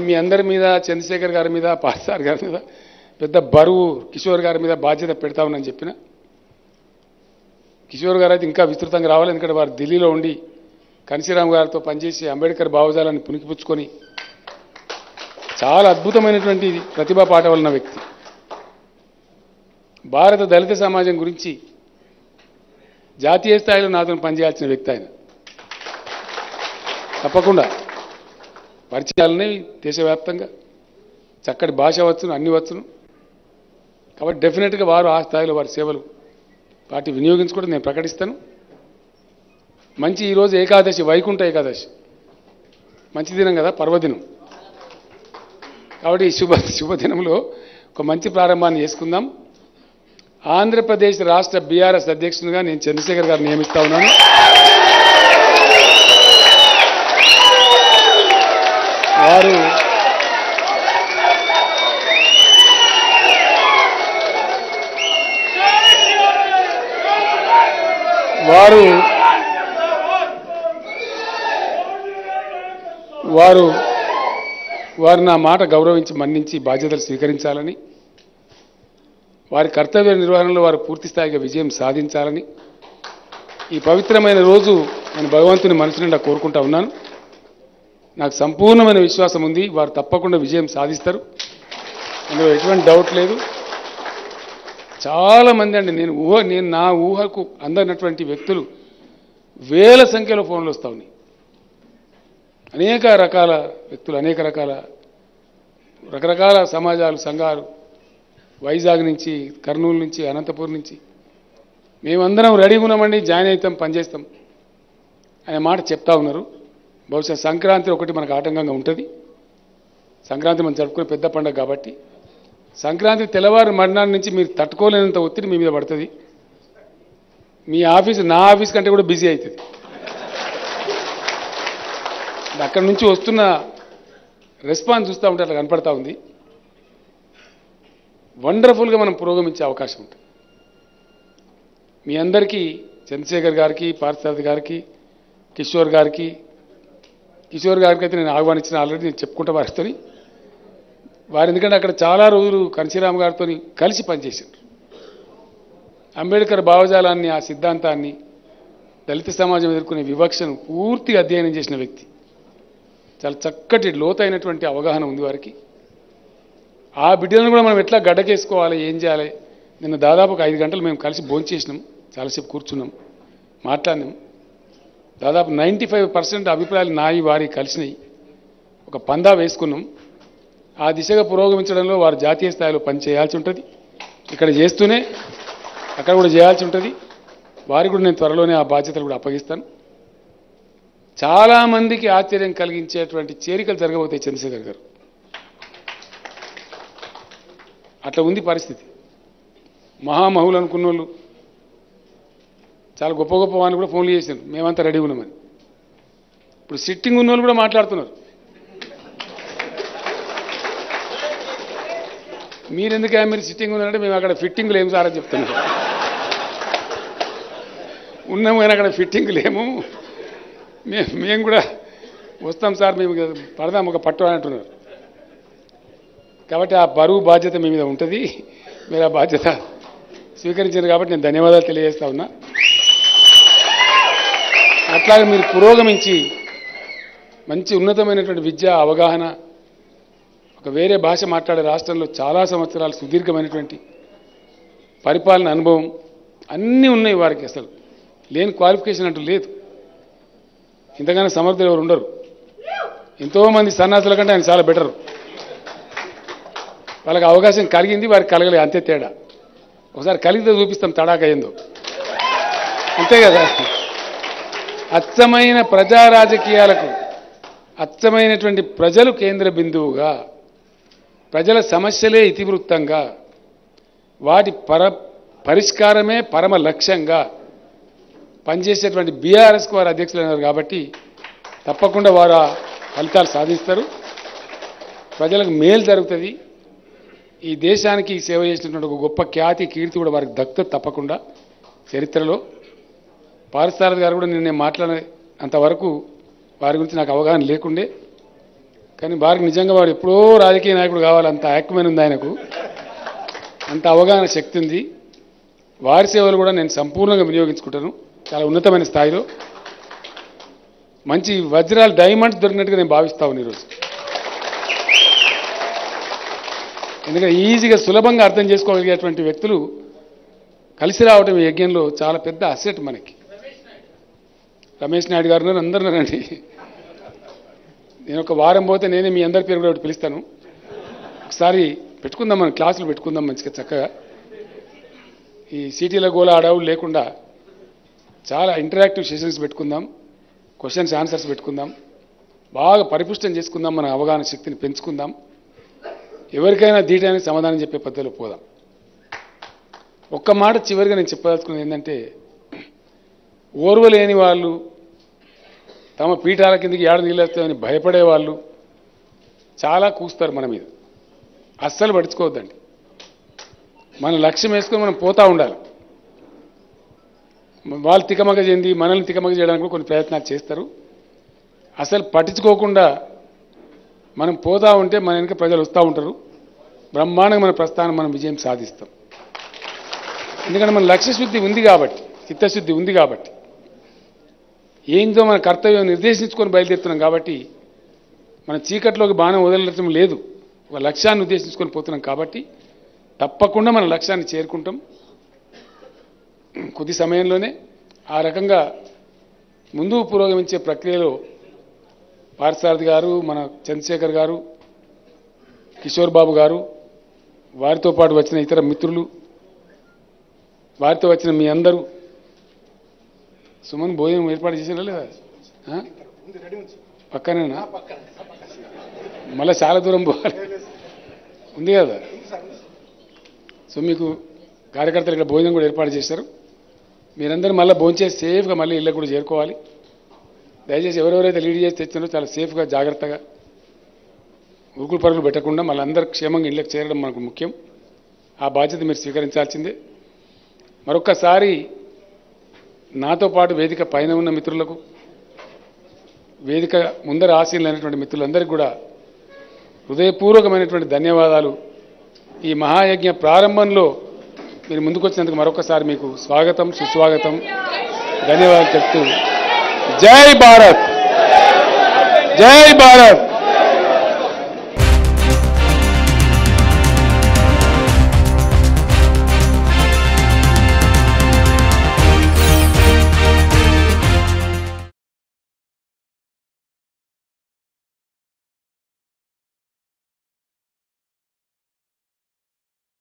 మీ అందరి మీద చంద్రశేఖర్ గారి మీద పార్సార్ గారి మీద పెద్ద బరువు కిషోర్ గారి మీద బాధ్యత పెడతామని చెప్పిన కిషోర్ గారు అయితే ఇంకా విస్తృతంగా రావాలి ఎందుకంటే వారు ఢిల్లీలో ఉండి కన్సీరామ్ గారితో పనిచేసి అంబేద్కర్ భావజాలాన్ని పునికిపుచ్చుకొని చాలా అద్భుతమైనటువంటి ప్రతిభా పాఠ ఉన్న వ్యక్తి భారత దళిత సమాజం గురించి జాతీయ స్థాయిలో నాతో పనిచేయాల్సిన వ్యక్తి ఆయన తప్పకుండా పరిచయాలని దేశవ్యాప్తంగా చక్కటి భాష వచ్చును అన్ని వచ్చును కాబట్టి డెఫినెట్గా వారు ఆ స్థాయిలో వారి సేవలు పార్టీ వినియోగించుకోవడం నేను ప్రకటిస్తాను మంచి ఈరోజు ఏకాదశి వైకుంఠ ఏకాదశి మంచి దినం కదా పర్వదినం కాబట్టి ఈ శుభ శుభదినంలో ఒక మంచి ప్రారంభాన్ని చేసుకుందాం ఆంధ్రప్రదేశ్ రాష్ట్ర బీఆర్ఎస్ అధ్యక్షునిగా నేను చంద్రశేఖర్ గారిని నియమిస్తా ఉన్నాను వారు వారు వారు వారు నా మాట గౌరవించి మన్నించి బాధ్యతలు స్వీకరించాలని వారి కర్తవ్య నిర్వహణలో వారు పూర్తి స్థాయిగా విజయం సాధించాలని ఈ పవిత్రమైన రోజు నేను భగవంతుని మనసు నిండా కోరుకుంటా ఉన్నాను నాకు సంపూర్ణమైన విశ్వాసం ఉంది వారు తప్పకుండా విజయం సాధిస్తారు అందులో ఎటువంటి డౌట్ లేదు చాలా మంది అండి నేను ఊహ నేను నా ఊహకు అందనటువంటి వ్యక్తులు వేల సంఖ్యలో ఫోన్లు వస్తా ఉన్నాయి అనేక రకాల వ్యక్తులు అనేక రకాల రకరకాల సమాజాలు సంఘాలు వైజాగ్ నుంచి కర్నూలు నుంచి అనంతపూర్ నుంచి మేమందరం రెడీగా ఉన్నామండి జాయిన్ అవుతాం పనిచేస్తాం అనే మాట చెప్తా ఉన్నారు బహుశా సంక్రాంతి ఒకటి మనకు ఆటంకంగా ఉంటుంది సంక్రాంతి మనం జరుపుకునే పెద్ద పండుగ కాబట్టి సంక్రాంతి తెల్లవారు మర్నాడు నుంచి మీరు తట్టుకోలేనంత ఒత్తిడి మీ మీద పడుతుంది మీ ఆఫీస్ నా ఆఫీస్ కంటే కూడా బిజీ అవుతుంది అక్కడి నుంచి వస్తున్న రెస్పాన్స్ చూస్తూ ఉంటే అట్లా కనపడతా ఉంది వండర్ఫుల్గా మనం పురోగమించే అవకాశం ఉంటుంది మీ అందరికీ చంద్రశేఖర్ గారికి పార్థసారథి గారికి కిషోర్ గారికి కిషోర్ గారికి అయితే నేను ఆహ్వానించిన ఆల్రెడీ నేను చెప్పుకుంటా వారితో వారు ఎందుకంటే అక్కడ చాలా రోజులు కన్సీరామ్ గారితో కలిసి పనిచేశారు అంబేద్కర్ భావజాలాన్ని ఆ సిద్ధాంతాన్ని దళిత సమాజం ఎదుర్కొనే వివక్షను పూర్తిగా అధ్యయనం చేసిన వ్యక్తి చాలా చక్కటి లోతైనటువంటి అవగాహన ఉంది వారికి ఆ బిడ్డలను కూడా మనం ఎట్లా గడ్డకేసుకోవాలి ఏం చేయాలి నిన్న దాదాపు ఒక ఐదు గంటలు మేము కలిసి భోంచేసినాం చాలాసేపు కూర్చున్నాం మాట్లాడినాం దాదాపు నైంటీ ఫైవ్ పర్సెంట్ అభిప్రాయాలు నాయి వారి కలిసినాయి ఒక పందా వేసుకున్నాం ఆ దిశగా పురోగమించడంలో వారు జాతీయ స్థాయిలో పని చేయాల్సి ఉంటుంది ఇక్కడ చేస్తూనే అక్కడ కూడా చేయాల్సి ఉంటుంది వారికి కూడా నేను త్వరలోనే ఆ బాధ్యతలు కూడా అప్పగిస్తాను చాలామందికి ఆశ్చర్యం కలిగించేటువంటి చేరికలు జరగబోతాయి చంద్రశేఖర్ గారు అట్లా ఉంది పరిస్థితి మహామహులు అనుకున్న వాళ్ళు చాలా గొప్ప గొప్ప వాడిని కూడా ఫోన్లు చేశారు మేమంతా రెడీ ఉన్నామని ఇప్పుడు సిట్టింగ్ ఉన్న వాళ్ళు కూడా మాట్లాడుతున్నారు మీరెందుకే మీరు సిట్టింగ్ ఉన్నారంటే మేము అక్కడ ఫిట్టింగ్ లేము సార్ అని చెప్తున్నాం ఉన్నాము కానీ అక్కడ ఫిట్టింగ్ లేము మేము మేము కూడా వస్తాం సార్ మేము పడదాం ఒక పట్టు అని అంటున్నారు కాబట్టి ఆ బరువు బాధ్యత మీ మీద ఉంటుంది మీరు ఆ బాధ్యత స్వీకరించారు కాబట్టి నేను ధన్యవాదాలు తెలియజేస్తా ఉన్నా అట్లాగే మీరు పురోగమించి మంచి ఉన్నతమైనటువంటి విద్య అవగాహన ఒక వేరే భాష మాట్లాడే రాష్ట్రంలో చాలా సంవత్సరాలు సుదీర్ఘమైనటువంటి పరిపాలన అనుభవం అన్నీ ఉన్నాయి వారికి అసలు లేని క్వాలిఫికేషన్ అంటూ లేదు ఇంతగానో సమర్థులు ఎవరు ఉండరు ఎంతోమంది సన్నాసుల కంటే ఆయన చాలా బెటరు వాళ్ళకి అవకాశం కలిగింది వారికి కలగలేదు అంతే తేడా ఒకసారి కలిగితే చూపిస్తాం తడాక ఏందో అంతే కదా అచ్చమైన ప్రజా రాజకీయాలకు అచ్చమైనటువంటి ప్రజలు కేంద్ర బిందువుగా ప్రజల సమస్యలే ఇతివృత్తంగా వాటి పర పరిష్కారమే పరమ లక్ష్యంగా పనిచేసేటువంటి బీఆర్ఎస్కు వారు అధ్యక్షులైనారు కాబట్టి తప్పకుండా వారు ఆ ఫలితాలు సాధిస్తారు ప్రజలకు మేలు జరుగుతుంది ఈ దేశానికి సేవ చేసినటువంటి ఒక గొప్ప ఖ్యాతి కీర్తి కూడా వారికి దక్కుతుంది తప్పకుండా చరిత్రలో పారిస్తారథ్ గారు కూడా నిన్న మాట్లాడే అంతవరకు వారి గురించి నాకు అవగాహన లేకుండే కానీ వారికి నిజంగా వాడు ఎప్పుడో రాజకీయ నాయకుడు కావాలి అంత యాక్మెన్ ఉంది ఆయనకు అంత అవగాహన శక్తి ఉంది వారి సేవలు కూడా నేను సంపూర్ణంగా వినియోగించుకుంటాను చాలా ఉన్నతమైన స్థాయిలో మంచి వజ్రాలు డైమండ్స్ దొరికినట్టుగా నేను భావిస్తా ఉన్నాను ఈరోజు ఎందుకంటే ఈజీగా సులభంగా అర్థం చేసుకోగలిగేటువంటి వ్యక్తులు కలిసి రావడం ఈ యజ్ఞంలో చాలా పెద్ద అసెట్ మనకి రమేష్ నాయుడు గారు ఉన్నారు, అందరూ రండి నేను ఒక వారం పోతే నేనే మీ అందరి పేరు కూడా ఒకటి పిలుస్తాను ఒకసారి పెట్టుకుందాం మనం క్లాసులు పెట్టుకుందాం మంచిగా చక్కగా ఈ సిటీల గోల అడవులు లేకుండా చాలా ఇంటరాక్టివ్ సెషన్స్ పెట్టుకుందాం క్వశ్చన్స్ ఆన్సర్స్ పెట్టుకుందాం బాగా పరిపుష్టం చేసుకుందాం మన అవగాహన శక్తిని పెంచుకుందాం ఎవరికైనా దీటానికి సమాధానం చెప్పే పద్ధతిలో పోదాం ఒక్క మాట చివరిగా నేను చెప్పదలుచుకున్నది ఏంటంటే ఓర్వలేని వాళ్ళు తమ పీఠాల కిందకి ఏడ నీళ్ళేస్తామని భయపడే వాళ్ళు చాలా కూస్తారు మన మీద అస్సలు పడుచుకోవద్దండి మన లక్ష్యం వేసుకొని మనం పోతా ఉండాలి వాళ్ళు తికమక చెంది మనల్ని తికమక చేయడానికి కూడా కొన్ని ప్రయత్నాలు చేస్తారు అసలు పట్టించుకోకుండా మనం పోతా ఉంటే మన వెనుక ప్రజలు వస్తూ ఉంటారు బ్రహ్మాండంగా మన ప్రస్థానం మనం విజయం సాధిస్తాం ఎందుకంటే మన లక్ష్యశుద్ధి ఉంది కాబట్టి చిత్తశుద్ధి ఉంది కాబట్టి ఏందో మన కర్తవ్యం నిర్దేశించుకొని బయలుదేరుతున్నాం కాబట్టి మన చీకట్లోకి బాణం వదలటం లేదు ఒక లక్ష్యాన్ని ఉద్దేశించుకొని పోతున్నాం కాబట్టి తప్పకుండా మన లక్ష్యాన్ని చేరుకుంటాం కొద్ది సమయంలోనే ఆ రకంగా ముందుకు పురోగమించే ప్రక్రియలో పార్థసారథి గారు మన చంద్రశేఖర్ గారు కిషోర్ బాబు గారు వారితో పాటు వచ్చిన ఇతర మిత్రులు వారితో వచ్చిన మీ అందరూ సుమన్ భోజనం ఏర్పాటు చేసినా లేదా ఆ? పక్కనేనా మళ్ళీ చాలా దూరం పోవాలి ఉంది కదా సో మీకు కార్యకర్తలు ఇక్కడ భోజనం కూడా ఏర్పాటు చేశారు మీరందరూ మళ్ళీ భోంచేసి సేఫ్గా మళ్ళీ ఇళ్ళకు కూడా చేరుకోవాలి దయచేసి ఎవరెవరైతే లీడ్ చేసి తెచ్చినారో చాలా సేఫ్గా జాగ్రత్తగా ఉరుకులు పరుగులు పెట్టకుండా మళ్ళీ అందరూ క్షేమంగా ఇళ్ళకి చేరడం మనకు ముఖ్యం ఆ బాధ్యత మీరు స్వీకరించాల్సిందే మరొక్కసారి నాతో పాటు వేదిక పైన ఉన్న మిత్రులకు వేదిక ముందర ఆశీలైనటువంటి మిత్రులందరికీ కూడా హృదయపూర్వకమైనటువంటి ధన్యవాదాలు ఈ మహాయజ్ఞ ప్రారంభంలో మీరు ముందుకొచ్చినందుకు మరొకసారి మీకు స్వాగతం సుస్వాగతం ధన్యవాదాలు చెప్తూ జై భారత్ జై భారత్